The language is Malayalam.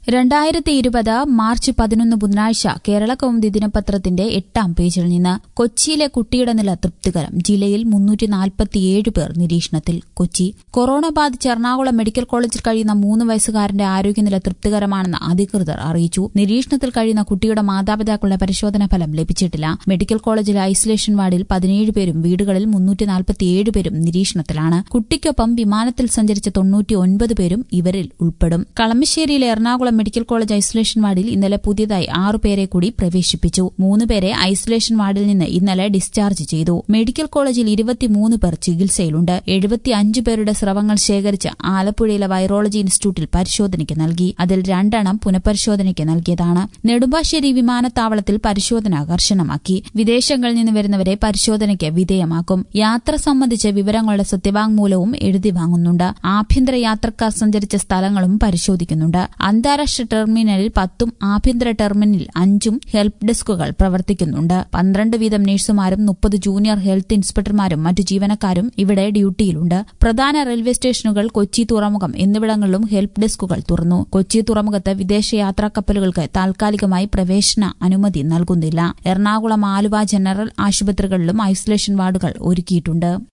രണ്ടായിരത്തി ഇരുപത് മാർച്ച് പതിനൊന്ന് ബുധനാഴ്ച കേരള കൗമുദി ദിനപത്രത്തിന്റെ എട്ടാം പേജിൽ നിന്ന് കൊച്ചിയിലെ കുട്ടിയുടെ നില തൃപ്തികരം ജില്ലയിൽ മുന്നൂറ്റി നാൽപ്പത്തിയേഴ് പേർ നിരീക്ഷണത്തിൽ കൊച്ചി കൊറോണ ബാധിച്ച് എറണാകുളം മെഡിക്കൽ കോളേജിൽ കഴിയുന്ന മൂന്ന് വയസ്സുകാരന്റെ ആരോഗ്യനില തൃപ്തികരമാണെന്ന് അധികൃതർ അറിയിച്ചു നിരീക്ഷണത്തിൽ കഴിയുന്ന കുട്ടിയുടെ മാതാപിതാക്കളുടെ പരിശോധനാ ഫലം ലഭിച്ചിട്ടില്ല മെഡിക്കൽ കോളേജിലെ ഐസൊലേഷൻ വാർഡിൽ പതിനേഴ് പേരും വീടുകളിൽ മുന്നൂറ്റി നാൽപ്പത്തിയേഴ് പേരും നിരീക്ഷണത്തിലാണ് കുട്ടിക്കൊപ്പം വിമാനത്തിൽ സഞ്ചരിച്ച തൊണ്ണൂറ്റി ഒൻപത് പേരും ഇവരിൽ ഉൾപ്പെടും കളമശ്ശേരിയിലെ എറണാകുളം മെഡിക്കൽ കോളേജ് ഐസൊലേഷൻ വാർഡിൽ ഇന്നലെ പുതിയതായി ആറുപേരെ കൂടി പ്രവേശിപ്പിച്ചു മൂന്ന് പേരെ ഐസൊലേഷൻ വാർഡിൽ നിന്ന് ഇന്നലെ ഡിസ്ചാർജ് ചെയ്തു മെഡിക്കൽ കോളേജിൽ ഇരുപത്തിമൂന്ന് പേർ ചികിത്സയിലുണ്ട് എഴുപത്തിയഞ്ച് പേരുടെ സ്രവങ്ങൾ ശേഖരിച്ച് ആലപ്പുഴയിലെ വൈറോളജി ഇൻസ്റ്റിറ്റ്യൂട്ടിൽ പരിശോധനയ്ക്ക് നൽകി അതിൽ രണ്ടെണ്ണം പുനഃപരിശോധനയ്ക്ക് നൽകിയതാണ് നെടുമ്പാശ്ശേരി വിമാനത്താവളത്തിൽ പരിശോധന കർശനമാക്കി വിദേശങ്ങളിൽ നിന്ന് വരുന്നവരെ പരിശോധനയ്ക്ക് വിധേയമാക്കും യാത്ര സംബന്ധിച്ച് വിവരങ്ങളുടെ സത്യവാങ്മൂലവും എഴുതി വാങ്ങുന്നുണ്ട് ആഭ്യന്തര യാത്രക്കാർ സഞ്ചരിച്ച സ്ഥലങ്ങളും പരിശോധിക്കുന്നുണ്ട് അന്താരാഷ്ട്ര ടെർമിനലിൽ പത്തും ആഭ്യന്തര ടെർമിനലിൽ അഞ്ചും ഹെൽപ്പ് ഡെസ്കുകൾ പ്രവർത്തിക്കുന്നുണ്ട് പന്ത്രണ്ട് വീതം നഴ്സുമാരും മുപ്പത് ജൂനിയർ ഹെൽത്ത് ഇൻസ്പെക്ടർമാരും മറ്റു ജീവനക്കാരും ഇവിടെ ഡ്യൂട്ടിയിലുണ്ട് പ്രധാന റെയിൽവേ സ്റ്റേഷനുകൾ കൊച്ചി തുറമുഖം എന്നിവിടങ്ങളിലും ഹെൽപ്പ് ഡെസ്കുകൾ തുറന്നു കൊച്ചി തുറമുഖത്ത് വിദേശ യാത്രാ കപ്പലുകൾക്ക് താൽക്കാലികമായി പ്രവേശന അനുമതി നൽകുന്നില്ല എറണാകുളം ആലുവ ജനറൽ ആശുപത്രികളിലും ഐസൊലേഷൻ വാർഡുകൾ ഒരുക്കിയിട്ടുണ്ട്